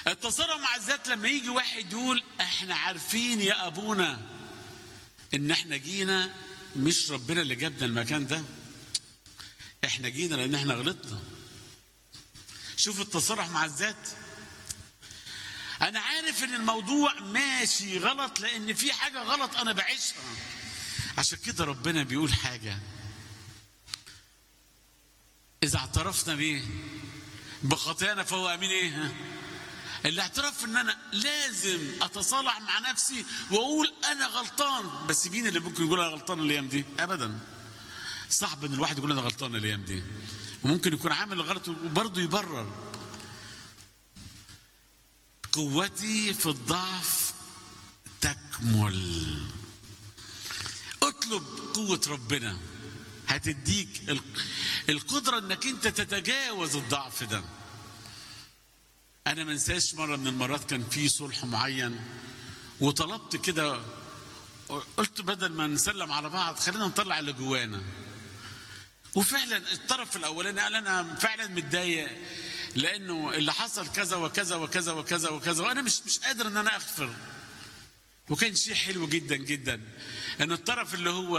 التصارع مع الذات لما يجي واحد يقول احنا عارفين يا ابونا ان احنا جينا مش ربنا اللي جابنا المكان ده احنا جينا لان احنا غلطنا شوف التصارع مع الذات انا عارف ان الموضوع ماشي غلط لان في حاجه غلط انا بعيشها عشان كده ربنا بيقول حاجه اذا اعترفنا بيه بخطايانا فهو امين ايه الاعتراف ان انا لازم اتصالح مع نفسي واقول انا غلطان بس مين اللي ممكن يقول انا غلطان الايام دي ابدا صعب ان الواحد يقول انا غلطان الايام دي وممكن يكون عامل الغلط وبرضه يبرر قوتي في الضعف تكمل اطلب قوة ربنا هتديك القدرة انك انت تتجاوز الضعف ده انا ما انساش مرة من المرات كان في صلح معين وطلبت كده قلت بدل ما نسلم على بعض خلينا نطلع اللي جوانا وفعلا الطرف الاولاني قال انا فعلا متضايق لانه اللي حصل كذا وكذا وكذا وكذا وكذا وانا مش مش قادر ان انا اغفر وكان شيء حلو جدا جدا ان الطرف اللي هو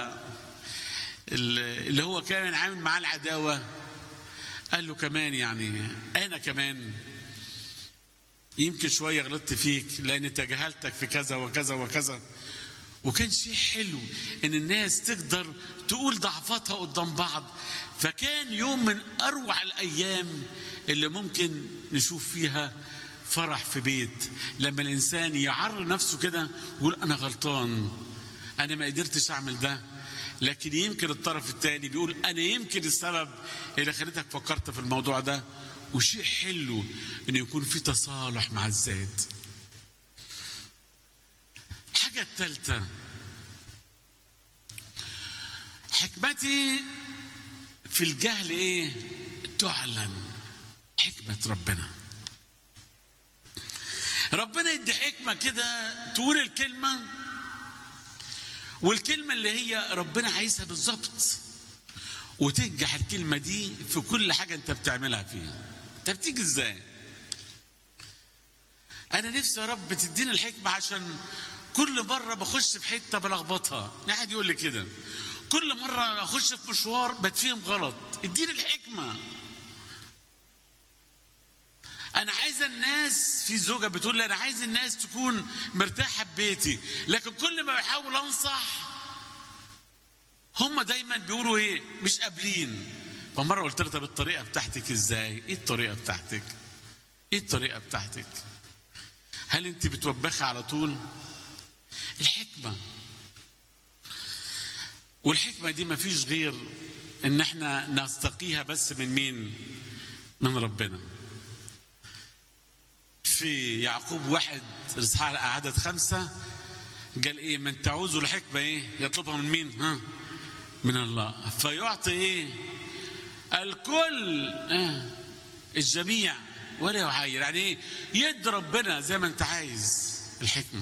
اللي هو كان عامل معاه العداوه قال له كمان يعني انا كمان يمكن شويه غلطت فيك لان تجاهلتك في كذا وكذا وكذا وكان شيء حلو ان الناس تقدر تقول ضعفاتها قدام بعض فكان يوم من اروع الايام اللي ممكن نشوف فيها فرح في بيت لما الانسان يعر نفسه كده ويقول انا غلطان انا ما قدرتش اعمل ده لكن يمكن الطرف الثاني بيقول انا يمكن السبب اللي خليتك فكرت في الموضوع ده وشيء حلو ان يكون في تصالح مع الذات الحاجة الثالثة حكمتي في الجهل ايه تعلن حكمة ربنا ربنا يدي حكمة كده تقول الكلمة والكلمة اللي هي ربنا عايزها بالظبط وتنجح الكلمة دي في كل حاجة انت بتعملها فيها انت بتيجي ازاي انا نفسي يا رب تديني الحكمة عشان كل مرة بخش في حتة بلخبطها واحد يقول لي كده كل مرة اخش في مشوار بتفهم غلط اديني الحكمة انا عايز الناس في زوجة بتقول لي انا عايز الناس تكون مرتاحة ببيتي لكن كل ما بحاول انصح هم دايما بيقولوا ايه مش قابلين فمرة قلت لها طب الطريقة بتاعتك ازاي ايه الطريقة بتاعتك ايه الطريقة بتاعتك هل انت بتوبخي على طول الحكمة والحكمة دي ما فيش غير ان احنا نستقيها بس من مين من ربنا في يعقوب واحد اصحاح عدد خمسة قال ايه من تعوز الحكمة ايه يطلبها من مين ها من الله فيعطي ايه الكل اه الجميع ولا يعاير يعني ايه يد ربنا زي ما انت عايز الحكمه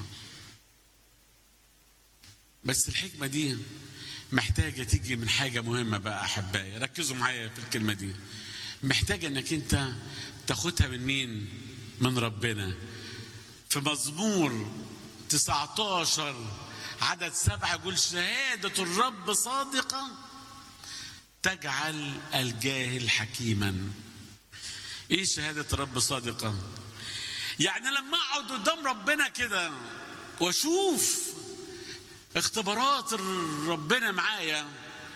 بس الحكمة دي محتاجة تيجي من حاجة مهمة بقى أحبائي ركزوا معايا في الكلمة دي محتاجة أنك أنت تاخدها من مين؟ من ربنا في مزمور 19 عدد سبعة يقول شهادة الرب صادقة تجعل الجاهل حكيما ايه شهادة الرب صادقة يعني لما اقعد قدام ربنا كده واشوف اختبارات ربنا معايا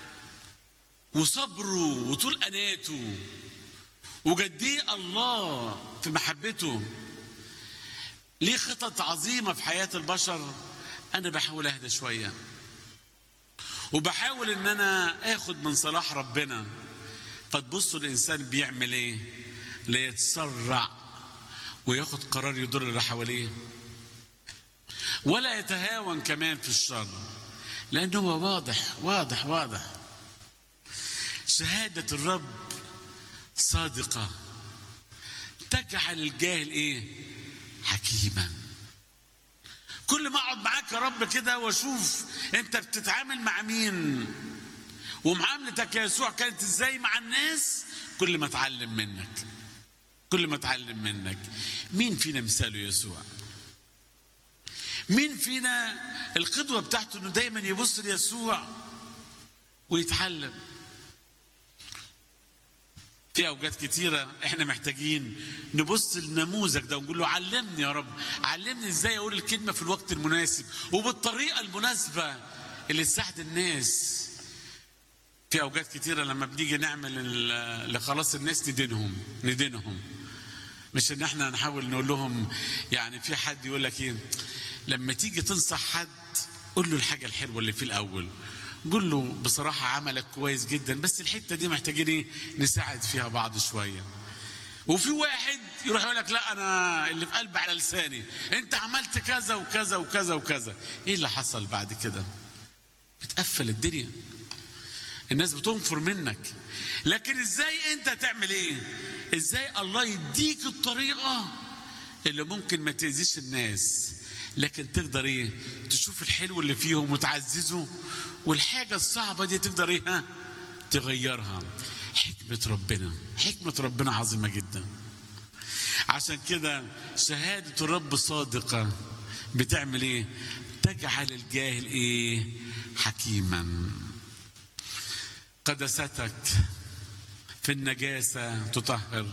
وصبره وطول اناته وجديه الله في محبته ليه خطط عظيمة في حياة البشر أنا بحاول أهدى شوية وبحاول إن أنا آخد من صلاح ربنا فتبصوا الإنسان بيعمل إيه؟ لا يتسرع وياخد قرار يضر اللي حواليه ولا يتهاون كمان في الشر لأنه هو واضح واضح واضح شهادة الرب صادقة تجعل الجاهل ايه حكيما كل ما اقعد معاك يا رب كده واشوف انت بتتعامل مع مين ومعاملتك يا يسوع كانت ازاي مع الناس كل ما اتعلم منك كل ما اتعلم منك مين فينا مثاله يسوع مين فينا القدوة بتاعته انه دايما يبص ليسوع ويتعلم في اوقات كتيرة احنا محتاجين نبص للنموذج ده ونقول له علمني يا رب علمني ازاي اقول الكلمة في الوقت المناسب وبالطريقة المناسبة اللي تساعد الناس في اوقات كتيرة لما بنيجي نعمل ال- لخلاص الناس ندينهم ندينهم مش ان احنا نحاول نقول لهم يعني في حد يقول لك ايه لما تيجي تنصح حد قول له الحاجه الحلوه اللي في الاول قول له بصراحه عملك كويس جدا بس الحته دي محتاجين ايه نساعد فيها بعض شويه وفي واحد يروح يقول لك لا انا اللي في قلبي على لساني انت عملت كذا وكذا وكذا وكذا ايه اللي حصل بعد كده بتقفل الدنيا الناس بتنفر منك لكن ازاي انت تعمل ايه ازاي الله يديك الطريقه اللي ممكن ما تاذيش الناس لكن تقدر ايه تشوف الحلو اللي فيهم وتعززه والحاجه الصعبه دي تقدر ايه ها تغيرها حكمه ربنا حكمه ربنا عظيمه جدا عشان كده شهاده الرب صادقه بتعمل ايه تجعل الجاهل ايه حكيما قدستك في النجاسة تطهر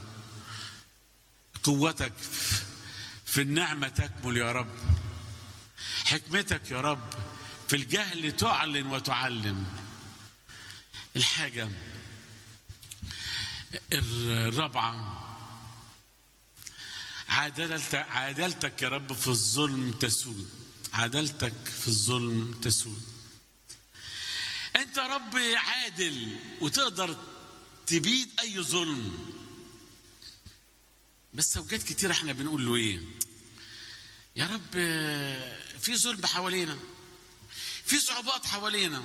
قوتك في النعمة تكمل يا رب حكمتك يا رب في الجهل تعلن وتعلم الحاجة الرابعة عدلت عدلتك يا رب في الظلم تسود عدلتك في الظلم تسود انت يا رب عادل وتقدر تبيد اي ظلم بس اوقات كتير احنا بنقول له ايه يا رب في ظلم حوالينا في صعوبات حوالينا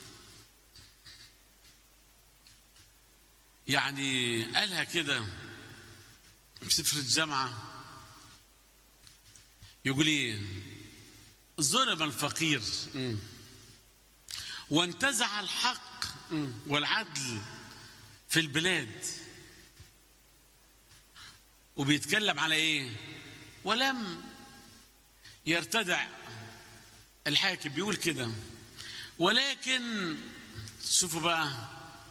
يعني قالها كده في سفر الجامعة يقول ايه ظلم الفقير وانتزع الحق والعدل في البلاد وبيتكلم على ايه ولم يرتدع الحاكم بيقول كده ولكن شوفوا بقى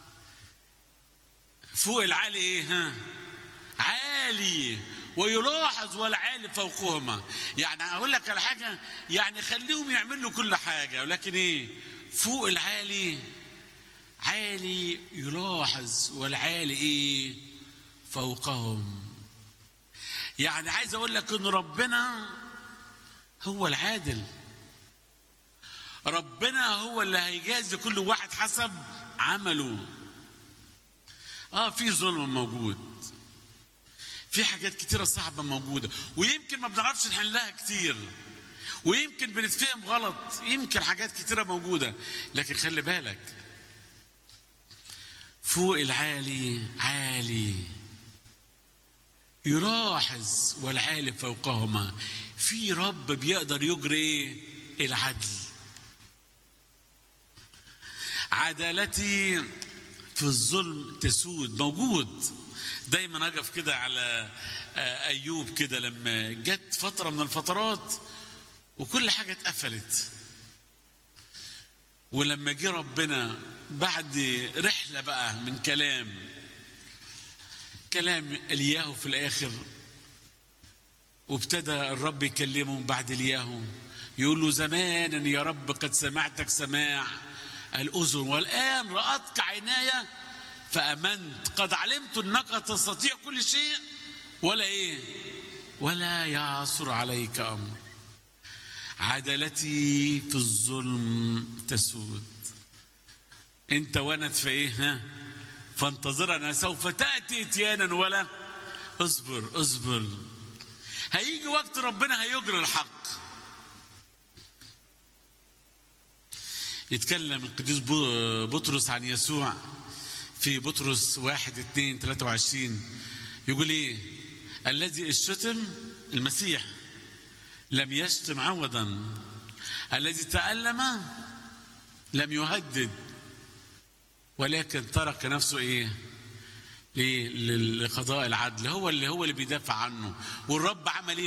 فوق العالي ايه ها عالي ويلاحظ والعالي فوقهما يعني اقول لك على حاجه يعني خليهم يعملوا كل حاجه ولكن ايه فوق العالي عالي يلاحظ والعالي ايه فوقهم يعني عايز اقول لك ان ربنا هو العادل ربنا هو اللي هيجازي كل واحد حسب عمله اه في ظلم موجود في حاجات كتيرة صعبة موجودة ويمكن ما بنعرفش نحلها كتير ويمكن بنتفهم غلط يمكن حاجات كتيرة موجودة لكن خلي بالك فوق العالي عالي يلاحظ والعالي فوقهما في رب بيقدر يجري العدل عدالتي في الظلم تسود موجود دايما اقف كده على ايوب كده لما جت فتره من الفترات وكل حاجه اتقفلت ولما جه ربنا بعد رحله بقى من كلام كلام الياهو في الاخر وابتدى الرب يكلمه بعد الياهو يقول له زمانا يا رب قد سمعتك سماع الاذن والان راتك عيناي فامنت قد علمت انك تستطيع كل شيء ولا ايه ولا يعصر عليك امر عدالتي في الظلم تسود انت ونت في ايه ها فانتظرنا سوف تاتي اتيانا ولا اصبر اصبر هيجي وقت ربنا هيجري الحق يتكلم القديس بطرس عن يسوع في بطرس واحد اثنين ثلاثة وعشرين يقول ايه الذي الشتم المسيح لم يشتم عوضا الذي تألم لم يهدد ولكن ترك نفسه ايه ليه؟ لقضاء العدل هو اللي هو اللي بيدافع عنه والرب عمل ايه